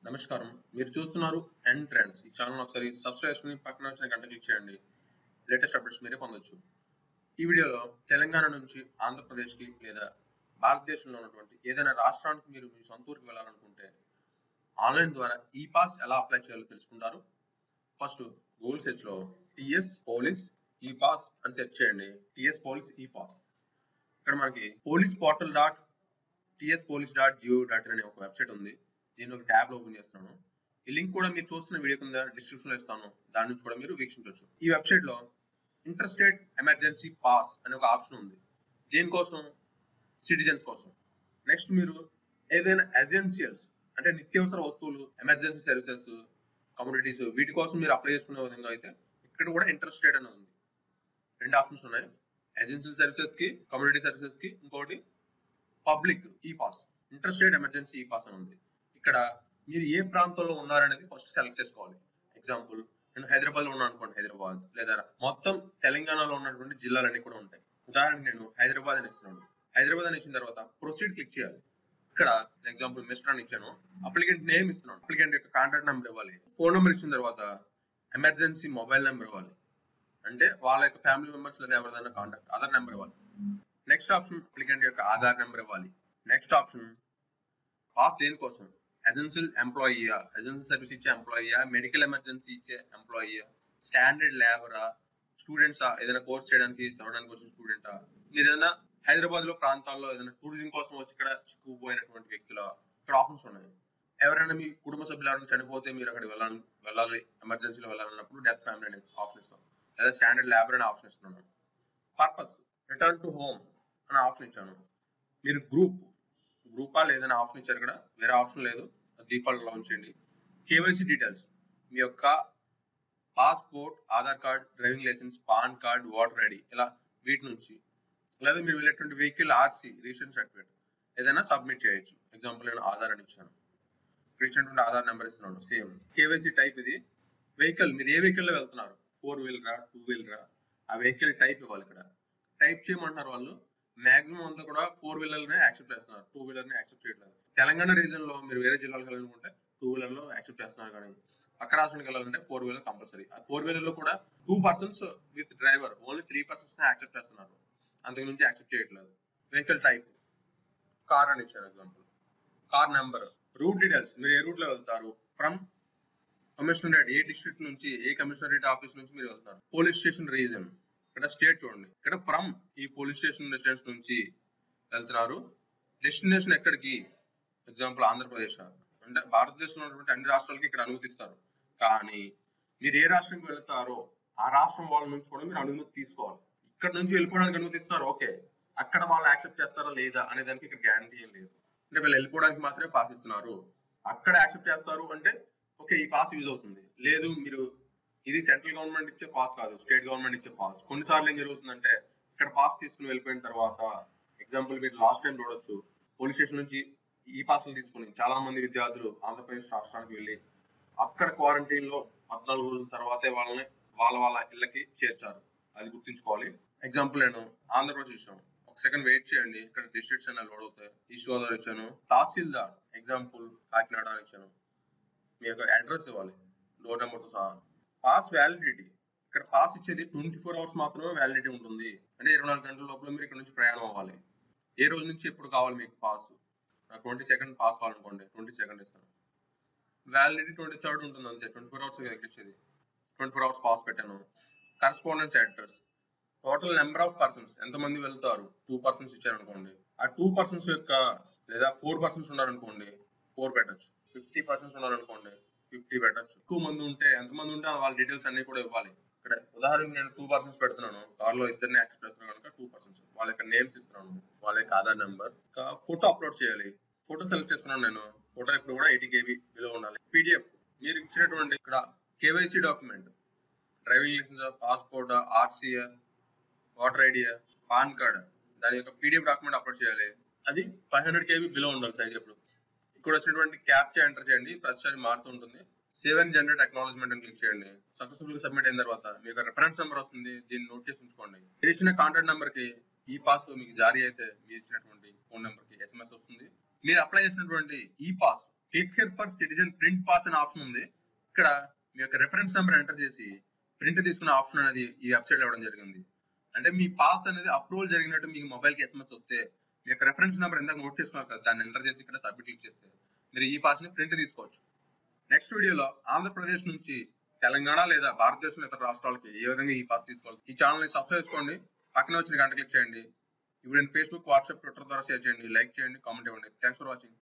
నమస్కారం మీరు చూస్తున్నారు ఎండ్ ట్రెండ్స్ ఈ ఛానల్ ఒకసారి సబ్స్క్రైబ్ చేసుకుని పక్కన వచ్చిన గంట క్లిక్ చేయండి లేటెస్ట్ అప్డేట్స్ మీరే పొందొచ్చు ఈ వీడియోలో తెలంగాణ నుంచి ఆంధ్రప్రదేశ్కి లేదా భారతదేశంలో ఉన్నటువంటి ఏదైనా రాష్ట్రానికి మీరు మీ సొంత ఊరికి వెళ్ళాలనుకుంటే ఆన్లైన్ ద్వారా ఈ పాస్ ఎలా అప్లై చేయాలో తెలుసుకుంటారు ఫస్ట్ గూగుల్ సెర్చ్ లో టిఎస్ పోలీస్ ఈ పాస్ అని సెర్చ్ చేయండి టిఎస్ పోలీస్ ఈ పాస్ ఇక్కడ మనకి police portal dot TS police dot జియో డాట్ అనే ఒక వెబ్సైట్ ఉంది దీని ఒక ట్యాబ్ ఓపెన్ చేస్తున్నాను ఈ లింక్ కూడా మీరు చూస్తున్న వీడియో కింద డిస్క్రిప్షన్ లో ఇస్తాను దాని నుంచి కూడా మీరు వీక్షించవచ్చు ఈ వెబ్సైట్ లో ఇంటర్స్టేట్ ఎమర్జెన్సీ పాస్ అనే ఒక ఆప్షన్ ఉంది దీనికోసం సిటిజన్స్ కోసం నెక్స్ట్ మీరు ఏదైనా ఎసెన్షియల్స్ అంటే నిత్యావసర వస్తువులు ఎమర్జెన్సీ సర్వీసెస్ కమ్యూనిటీస్ వీటి కోసం మీరు అప్లై చేసుకునే విధంగా అయితే ఇక్కడ కూడా ఇంటర్స్టేట్ అనేది ఉంది రెండు ఆప్షన్స్ ఉన్నాయి ఎజెన్షియల్ సర్వీసెస్ కి కమ్యూనిటీ సర్వీసెస్ కి ఇంకోటి public e pass interstate emergency e pass అని ఉంది ఇక్కడ మీరు ఏ ప్రాంతంలో ఉన్నారనేది ఫస్ట్ సెలెక్ట్ చేసుకోవాలి ఎగ్జాంపుల్ నేను హైదరాబాద్ లో ఉన్నాను అనుకోండి హైదరాబాద్ లేదా మొత్తం తెలంగాణలో ఉన్నటువంటి జిల్లాలన్నీ కూడా ఉంటాయి ఉదాహరణకి నేను హైదరాబాద్ అని ఇస్తున్నాను హైదరాబాద్ అని ఇచ్చిన తర్వాత ప్రొసీడ్ క్లిక్ చేయాలి ఇక్కడ ఎగ్జాంపుల్ మిస్టర్ అని ఇచ్చాను అప్లికెంట్ నేమ్ ఇస్తున్నాను అప్లికెంట్ యొక్క కాంటాక్ట్ నెంబర్ ఇవ్వాలి ఫోన్ నెంబర్ ఇచ్చిన తర్వాత ఎమర్జెన్సీ మొబైల్ నెంబర్ ఇవ్వాలి అంటే వాళ్ళ యొక్క ఫ్యామిలీ మెంబర్స్ లేదా ఎవరిదైనా కాంటాక్ట్ ఆధార్ నెంబర్ ఇవ్వాలి నెక్స్ట్ ఆప్షన్ అప్లికెంట్ యొక్క ఆధార్ నెంబర్ ఇవ్వాలి నెక్స్ట్ ఆప్షన్ పాస్ దేనికోసం ఎజెన్షియల్ ఎంప్లాయీయా ఎజెన్షియల్ సర్వీస్ ఇచ్చే ఎంప్లాయీయా మెడికల్ ఎమర్జెన్సీ ఇచ్చే ఎంప్లాయీయా స్టాండర్డ్ లేబరా స్టూడెంట్సా ఏదైనా కోర్స్ చేయడానికి చదవడానికి వచ్చిన స్టూడెంటా మీరు ఏదైనా హైదరాబాద్ లో ప్రాంతాల్లో ఏదైనా టూరిజం కోసం వచ్చి ఇక్కడ చిక్కుపోయినటువంటి వ్యక్తుల ఇక్కడ ఆప్షన్స్ ఉన్నాయి ఎవరైనా మీ కుటుంబ సభ్యులు ఎవరైనా చనిపోతే మీరు అక్కడ వెళ్ళాలి వెళ్ళాలి ఎమర్జెన్సీలో వెళ్ళాలన్నప్పుడు డెత్ ఫ్యామిలీ అనే ఆప్షన్ ఇస్తాం లేదా స్టాండర్డ్ లేబర్ అనే ఆప్షన్ ఇస్తున్నాను పర్పస్ రిటర్న్ టు హోమ్ అనే ఆప్షన్ ఇచ్చాను మీరు గ్రూప్ గ్రూపా లేదని ఆప్షన్ ఇచ్చారు ఇక్కడ వేరే ఆప్షన్ లేదు డిఫాల్ట్ లా ఉంచండి కేవైసీ డీటెయిల్స్ మీ యొక్క passport Aadhaar card driving licence PAN card voter ID ఇలా వీటి నుంచి లేదా మీరు వెళ్ళేటువంటి వెహికల్ ఆర్సీ రిజిస్ట్రేషన్ సర్టిఫికేట్ ఏదైనా సబ్మిట్ చేయొచ్చు ఎగ్జాంపుల్ నేను ఆధార్ అని ఇచ్చాను ఇక్కడ ఇచ్చినటువంటి ఆధార్ నెంబర్ ఇస్తున్నాను సేమ్ కేవైసీ టైప్ ఇది వెహికల్ మీరు ఏ వెహికల్ లో వెళ్తున్నారు ఫోర్ వీలరా టూ వీలరా ఆ వెహికల్ టైప్ ఇవ్వాలి ఇక్కడ టైప్ చేయమంటున్నారు వాళ్ళు మాక్సిమం అంతా కూడా ఫోర్ వీలర్ నే యాక్సెప్ట్ చేస్తున్నారు టూ వీలర్ ని యాక్సెప్ట్ చేయట్లేదు తెలంగాణ రీజన్ లో మీరు వేరే జిల్లాలకు వెళ్ళాలనుకుంటే టూ వీలర్ లో యాక్సెప్ట్ చేస్తున్నారు కానీ పక్క రాష్ట్రానికి వెళ్ళాలంటే ఫోర్ వీలర్ కంపల్సరీ ఆ ఫోర్ వీలర్ లో కూడా two persons with driver only three persons నే యాక్సెప్ట్ చేస్తున్నారు అంతకు నుంచి యాక్సెప్ట్ చేయట్లేదు వెహికల్ టైప్ కార్ అని ఇచ్చారు example car number route details మీరు ఏ రూట్ లో వెళ్తారు ఫ్రమ్ కమిషనరేట్ ఏ డిస్ట్రిక్ట్ నుంచి ఏ కమిషనరేట్ ఆఫీస్ నుంచి మీరు వెళ్తారు పోలీస్ స్టేషన్ రీజన్ ఇక్కడ స్టేట్ చూడండి ఇక్కడ ఫ్రమ్ ఈ పోలీస్ స్టేషన్ రెసిడెన్స్ నుంచి వెళ్తున్నారు డెస్టినేషన్ ఎక్కడికి ఎగ్జాంపుల్ ఆంధ్రప్రదేశ్ అంటే భారతదేశంలో ఉన్నటువంటి అన్ని రాష్ట్రాలకి ఇక్కడ అనుమతిస్తారు కానీ మీరు ఏ రాష్ట్రంకి వెళ్తారో ఆ రాష్ట్రం వాళ్ళ నుంచి కూడా మీరు అనుమతి తీసుకోవాలి ఇక్కడ నుంచి వెళ్ళిపోవడానికి అనుమతిస్తున్నారు ఓకే అక్కడ వాళ్ళు యాక్సెప్ట్ చేస్తారా లేదా అనే దానికి ఇక్కడ గ్యారంటీ ఏం లేదు అంటే వీళ్ళు వెళ్ళిపోవడానికి మాత్రమే పాస్ ఇస్తున్నారు అక్కడ యాక్సెప్ట్ చేస్తారు అంటే ఓకే ఈ పాస్ యూజ్ అవుతుంది లేదు మీరు ఇది సెంట్రల్ గవర్నమెంట్ ఇచ్చే పాస్ కాదు స్టేట్ గవర్నమెంట్ ఇచ్చే పాస్ కొన్నిసార్లు ఏం జరుగుతుందంటే ఇక్కడ పాస్ తీసుకుని వెళ్ళిపోయిన తర్వాత ఎగ్జాంపుల్ మీరు లాస్ట్ టైం చూడొచ్చు పోలీస్ స్టేషన్ నుంచి ఈ పాసులు తీసుకుని చాలా మంది విద్యార్థులు ఆంధ్రప్రదేశ్ రాష్ట్రానికి వెళ్ళి అక్కడ క్వారంటైన్ లో పద్నాలుగు రోజుల తర్వాతే వాళ్ళని వాళ్ళ వాళ్ళ ఇళ్ళకి చేర్చారు అది గుర్తుంచుకోవాలి ఎగ్జాంపుల్ నేను ఆంధ్రప్రదేశ్ ఇచ్చాను ఒక సెకండ్ వెయిట్ చేయండి ఇక్కడ డిస్ట్రిక్ట్స్ అనే లోడ్ అవుతాయి ఈస్ట్ గోదావరి ఇచ్చాను తహసీల్దార్ ఎగ్జాంపుల్ కాకినాడ అని ఇచ్చాను మీ యొక్క అడ్రస్ ఇవ్వాలి డోర్ నెంబర్తో సహా పాస్ వ్యాలిడిటీ ఇక్కడ పాస్ ఇచ్చేది ట్వంటీ ఫోర్ అవర్స్ మాత్రమే వ్యాలిడిటీ ఉంటుంది అంటే ఇరవై నాలుగు గంటల లోపల మీరు ఇక్కడ నుంచి ప్రయాణం అవ్వాలి ఏ రోజు నుంచి ఎప్పుడు కావాలి మీకు పాస్ ట్వంటీ సెకండ్ పాస్ కావాలనుకోండి ట్వంటీ సెకండ్ ఇస్తాను వ్యాలిడిటీ ట్వంటీ థర్డ్ ఉంటుంది అంతే ట్వంటీ ఫోర్ అవర్స్ దగ్గర ఇచ్చేది ట్వంటీ ఫోర్ అవర్స్ పాస్ పెట్టాను correspondence address total number of persons ఎంతమంది వెళ్తారు టూ పర్సన్స్ ఇచ్చారు అనుకోండి ఆ టూ పర్సన్స్ యొక్క లేదా ఫోర్ పర్సన్స్ ఉన్నారనుకోండి ఫోర్ పెట్టచ్చు ఫిఫ్టీ పర్సన్స్ ఉన్నారనుకోండి ఫిఫ్టీ పెట్టచ్చు ఎక్కువ మంది ఉంటే ఎంతమంది ఉంటే వాళ్ళ డీటెయిల్స్ అన్ని కూడా ఇవ్వాలి ఇక్కడ ఉదాహరణకి నేను టూ పర్సన్స్ పెడుతున్నాను కార్ లో ఇద్దరిని యాక్సెప్ట్ చేస్తున్నాను కనుక టూ పర్సన్స్ వాళ్ళ యొక్క నేమ్స్ ఇస్తున్నాను వాళ్ళ యొక్క ఆధార్ నెంబర్ ఫోటో అప్లోడ్ చేయాలి ఫోటో సెలెక్ట్ చేసుకున్నాను నేను ఫోటో ఇప్పుడు కూడా ఎయిటీ కేబీ విలువ ఉండాలి పీడిఎఫ్ మీరు ఇచ్చినటువంటి ఇక్కడ KYC document driving licence passport RC or voter ID PAN card దాని యొక్క పీడిఎఫ్ డాక్యుమెంట్ అప్లోడ్ చేయాలి అది ఫైవ్ హండ్రెడ్ కేబీ బిలో ఉండాలి సైజ్ ఎప్పుడు ఇక్కడ వచ్చినటువంటి క్యాప్చా ఎంటర్ చేయండి ప్రతిసారి మారుతూ ఉంటుంది సేవ్ అండ్ జనరేట్ అక్నాలజ్మెంట్ అని క్లిక్ చేయండి సక్సెస్ఫుల్ సబ్మిట్ అయిన తర్వాత మీకు రెఫరెన్స్ నెంబర్ వస్తుంది దీన్ని నోట్ చేసి ఉంచుకోండి మీరు ఇచ్చిన కాంటాక్ట్ నెంబర్ కి ఈ పాస్ మీకు జారీ అయితే మీరు ఇచ్చినటువంటి ఫోన్ నెంబర్ కి ఎస్ఎంఎస్ వస్తుంది మీరు అప్లై చేసినటువంటి ఈ pass click here for citizen print pass అనే ఆప్షన్ ఉంది ఇక్కడ మీ యొక్క రెఫరెన్స్ నెంబర్ ఎంటర్ చేసి ప్రింట్ తీసుకునే ఆప్షన్ అనేది ఈ వెబ్సైట్ ఇవ్వడం జరిగింది అంటే మీ పాస్ అనేది అప్రూవల్ జరిగినట్టు మీకు మొబైల్ కి ఎస్ఎంఎస్ వస్తే మీ యొక్క రెఫరెన్స్ నెంబర్ ఎంత నోట్ చేసుకున్నారు కదా దాన్ని ఎంటర్ చేసి ఇక్కడ సబ్మిట్ క్లిక్ చేస్తే మీరు ఈ పాస్ ని ప్రింట్ తీసుకోవచ్చు నెక్స్ట్ వీడియోలో ఆంధ్రప్రదేశ్ నుంచి తెలంగాణ లేదా భారతదేశం ఇతర రాష్ట్రాలకి ఏ విధంగా ఈ పాస్ తీసుకోవాలి ఈ ఛానల్ ని సబ్స్క్రైబ్ చేసుకోండి పక్కన వచ్చిన గంట క్లిక్ చేయండి ఇప్పుడు ఫేస్బుక్ వాట్సాప్ ట్విట్టర్ ద్వారా షేర్ చేయండి లైక్ చేయండి కామెంట్ ఇవ్వండి థ్యాంక్స్ ఫర్ వాచింగ్